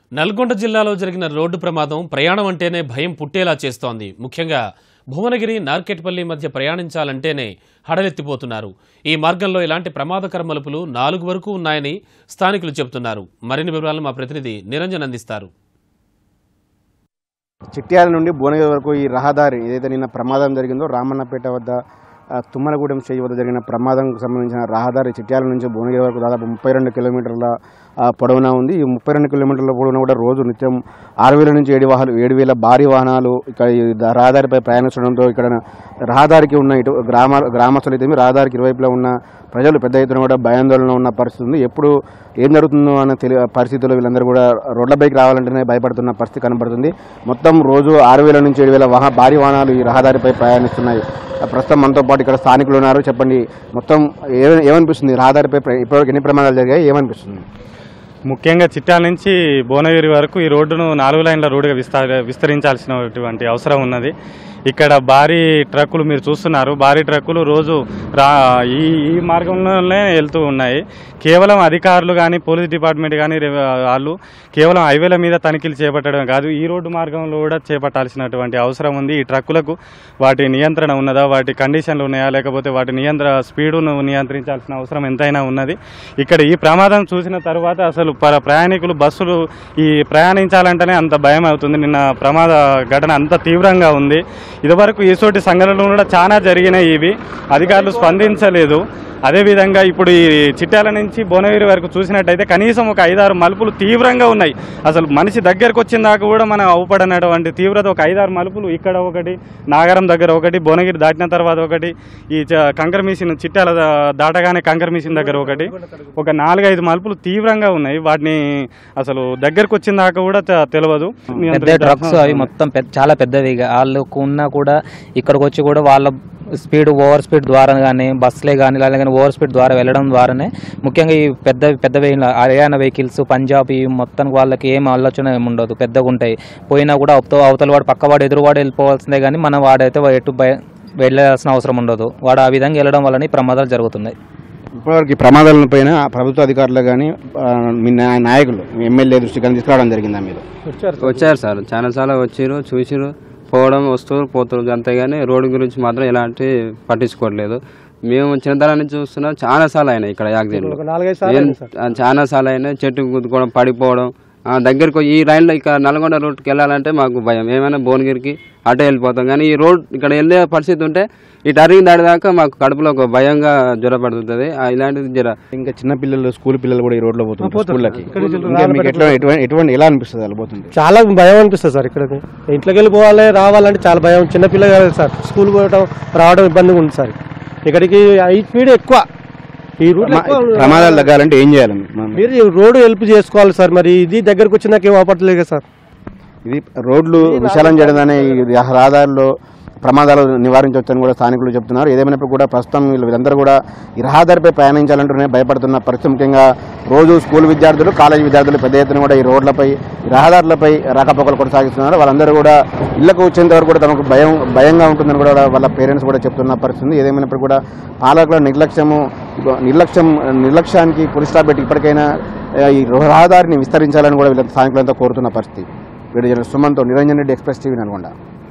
నల్గొండ జిల్లాలో జరిగిన రోడ్డు ప్రమాదం ప్రయాణం అంటేనే భయం పుట్టేలా చేస్తోంది ముఖ్యంగా భువనగిరి నార్కెట్పల్లి మధ్య ప్రయాణించాలంటేనే హడలెత్తిపోతున్నారు ఈ మార్గంలో ఇలాంటి ప్రమాదకర మలుపులు నాలుగు వరకు ఉన్నాయని స్థానికులు చెబుతున్నారు మరిన్ని వివరాలు మా ప్రతినిధి నిరంజన్ అందిస్తారు చిట్యాల నుండి భువనగిరి వరకు ఈ రహదారి ఏదైతే నిన్న ప్రమాదం జరిగిందో రామన్నపేట వద్ద ఆ, తుమ్మలగూడెం స్టేజ్ వద్ద జరిగిన ప్రమాదంకు సంబంధించిన రహదారి చిట్యాల నుంచి భువనగిరి వరకు దాదాపు ముప్పై రెండు కిలోమీటర్ల ఆ, పొడవునా ఉంది ఈ ముప్పై రెండు కిలోమీటర్ల పొడవునా కూడా రోజు నిత్యం ఆరు వేల నుంచి ఏడు వాహనాలు ఏడు వేల భారీ వాహనాలు ఇక్కడ ఈ ద- రహదారిపై ప్రయాణించడంతో ఇక్కడ రహదారికి ఉన్న ఇటు గ్రామ గ్రామస్తులు అయితే రహదారికి ఇరువైపులా ఉన్న ప్రజలు పెద్ద ఎత్తున కూడా భయాందోళన ఉన్న పరిస్థితి ఉంది ఎప్పుడు ఏం జరుగుతుందో అన్న తెలి పరిస్థితుల్లో వీళ్ళందరూ కూడా రోడ్లపైకి రావాలంటేనే భయపడుతున్న పరిస్థితి కనబడుతుంది మొత్తం రోజు ఆరు వేల నుంచి ఏడు వేల వాహ భారీ వాహనాలు ఈ రహదారిపై ప్రయాణిస్తున్నాయి ఆ, ప్రస్తుతం మనతో పాటు ఇక్కడ స్థానికులు ఉన్నారు చెప్పండి మొత్తం ఏ ఏమనిపిస్తుంది రహదారిపై ప్ర- ఇప్పటివరకు ఎన్ని ప్రమాదాలు జరిగాయి ఏమనిపిస్తుంది ముఖ్యంగా చిట్యాల నుంచి భువనగిరి వరకు ఈ రోడ్డును నాలుగు లైన్ల రోడ్డుగా విస్తార విస్తరించాల్సినటువంటి అవసరం ఉన్నది ఇక్కడ భారీ ట్రక్కులు మీరు చూస్తున్నారు భారీ ట్రక్కులు రోజు రా ఈ ఈ మార్గంలోనే వెళ్తూ ఉన్నాయి కేవలం అధికారులు కానీ పోలీస్ డిపార్ట్మెంట్ కానీ రెవ- వాళ్ళు కేవలం హైవేల మీద తనిఖీలు చేపట్టడం కాదు ఈ రోడ్డు మార్గంలో కూడా చేపట్టాల్సినటువంటి అవసరం ఉంది ఈ ట్రక్కులకు వాటి నియంత్రణ ఉన్నదా వాటి కండిషన్లు ఉన్నాయా లేకపోతే వాటి నియంత్ర స్పీడును నియంత్రించాల్సిన అవసరం ఎంతైనా ఉన్నది ఇక్కడ ఈ ప్రమాదం చూసిన తర్వాత అసలు ప- ప్రయాణికులు బస్సులు ఈ ప్రయాణించాలంటేనే అంత భయం అవుతుంది నిన్న ప్రమాద ఘటన అంత తీవ్రంగా ఉంది ఇదివరకు ఈసోటి సంఘటనలు కూడా చాలా జరిగినాయి ఇవి అధికారులు స్పందించలేదు అదేవిధంగా ఇప్పుడు ఈ చిట్యాల నుంచి భువనగిరి వరకు చూసినట్టయితే కనీసం ఒక ఐదారు మలుపులు తీవ్రంగా ఉన్నాయి అసలు మనిషి దగ్గరకు వచ్చిన దాకా కూడా మనం అవుపడనటువంటి తీవ్రత ఒక ఐదారు మలుపులు ఇక్కడ ఒకటి నాగరం దగ్గర ఒకటి భువనగిరి దాటిన తర్వాత ఒకటి ఈ చ- కంకర మిషన్ చిట్యాల దా- దాటగానే కంకర మిషన్ దగ్గర ఒకటి ఒక నాలుగైదు మలుపులు తీవ్రంగా ఉన్నాయి వాటిని అసలు దగ్గరకు వచ్చిన దాకా కూడా తె- తెలియదు పెద్ద ట్రక్స్ అవి మొత్తం పెద్ద చాలా పెద్దవి ఇక వాళ్ళు ఉన్నా కూడా ఇక్కడికి వచ్చి కూడా వాళ్ళ స్పీడ్ ఓవర్ స్పీడ్ ద్వారా కానీ బస్సులే కానీ లేదా కానీ ఓవర్ స్పీడ్ ద్వారా వెళ్ళడం ద్వారానే ముఖ్యంగా ఈ పెద్ద పెద్ద వెహికల్ హర్యానా వెహికల్స్ పంజాబ్ ఈ మొత్తానికి వాళ్ళకి ఏం ఆలోచన ఏమి ఉండదు పెద్దగా ఉంటాయి పోయినా కూడా అవతల అవతల వాడు పక్కవాడు ఎదురువాడు వెళ్ళిపోవాల్సిందే కానీ మనం వాడైతే ఎటు భయ వెళ్ళాల్సిన అవసరం ఉండదు వాడు ఆ విధంగా వెళ్ళడం వల్ల ఈ ప్రమాదాలు జరుగుతున్నాయి ఇప్పటివరకు ఈ ప్రమాదాల పైన ప్రభుత్వ అధికారులు కానీ మీ నా- నాయకులు మీ ఎమ్మెల్యే దృష్టికి కానీ తీసుకురావడం జరిగిందా మీరు వచ్చారు సార్ చాలా చాలా వచ్చిర్రు చూసిరు పోవడం వస్తువులు పోతున్నారు అంతేగాని రోడ్డు గురించి మాత్రం ఎలాంటి పట్టించుకోవట్లేదు మేము చిన్నతనం నుంచి చూస్తున్నాం చాలా సార్లు అయినాయి ఇక్కడ యాక్సిడెంట్లు ఏం- చాలా సార్లు అయినాయి చెట్టు గుద్దుకోవడం పడిపోవడం ఆ, దగ్గరికి ఈ లైన్లో ఇక్కడ నల్గొండ రూట్కి వెళ్ళాలంటే మాకు భయం ఏమైనా భువనగిరికి అటే వెళ్ళిపోతాం కానీ ఈ రోడ్ ఇక్కడ వెళ్ళే పరిస్థితి ఉంటే ఈ టర్నింగ్ దాటిదాకా మాకు కడుపులో ఒక భయంగా జ్వరపడుతుంది ఆ, ఇలాంటిది జర ఇంకా చిన్న పిల్లలు స్కూల్ పిల్లలు కూడా ఈ రోడ్లో పోతుంటారు స్కూళ్ళకి ఇంకా మీకు ఎట్లా ఎటువంటి ఎటువంటి ఎలా అనిపిస్తుంది అలా పోతుంటే చాలా భయం అనిపిస్తుంది సార్ ఇక్కడ ఇంట్లోకి వెళ్ళిపోవాలి రావాలంటే చాలా భయం చిన్న పిల్లలు సార్ స్కూల్ పోవడం రావడం ఇబ్బందిగా ఉంది సార్ ఇక్కడికి ఈ స్పీడ్ ఎక్కువ ఈ రూట్ ప్రమాదాలు తగ్గాలంటే ఏం చేయాలి మనం? మీరు ఈ రోడ్డు హెల్ప్ చేసుకోవాలి సార్ మరి ఇది దగ్గరకు వచ్చిందాక ఏం అవపడలేదు కదా సార్ ఇది రోడ్లు విశాలం చేయడమే ఈ రహదారుల్లో ప్రమాదాలు నివారించవచ్చని కూడా స్థానికులు చెప్తున్నారు ఏదేమైనప్పుడు కూడా ప్రస్తుతం వీళ్ళు వీళ్ళందరూ కూడా ఈ రహదారిపై ప్రయాణించాలంటూనే భయపడుతున్న పరిస్థితి ముఖ్యంగా రోజు స్కూల్ విద్యార్థులు కాలేజీ విద్యార్థులు పెద్ద ఎత్తున కూడా ఈ రోడ్లపై ఈ రహదారులపై రాకపోకలు కొనసాగిస్తున్నారు వాళ్ళందరూ కూడా ఇళ్లకు వచ్చేంత వరకు కూడా తమకు భయం భయంగా ఉంటుందని కూడా వాళ్ళ పేరెంట్స్ కూడా చెప్తున్న పరిస్థితి ఉంది. ఏదేమైనప్పుడు కూడా పాలకుల నిర్లక్ష్యము నిర్లక్ష్యం నిర్లక్ష్యానికి పులి స్టాప్ పెట్టి ఇప్పటికైనా ఆ, ఈ రహదారిని విస్తరించాలని కూడా వీళ్ళ స్థానికులంతా కోరుతున్న పరిస్థితి వీడియో జర్నలిస్ట్ సుమన్తో నిరంజన్ రెడ్డి ఎక్స్ప్రెస్ టీవీ నల్గొండ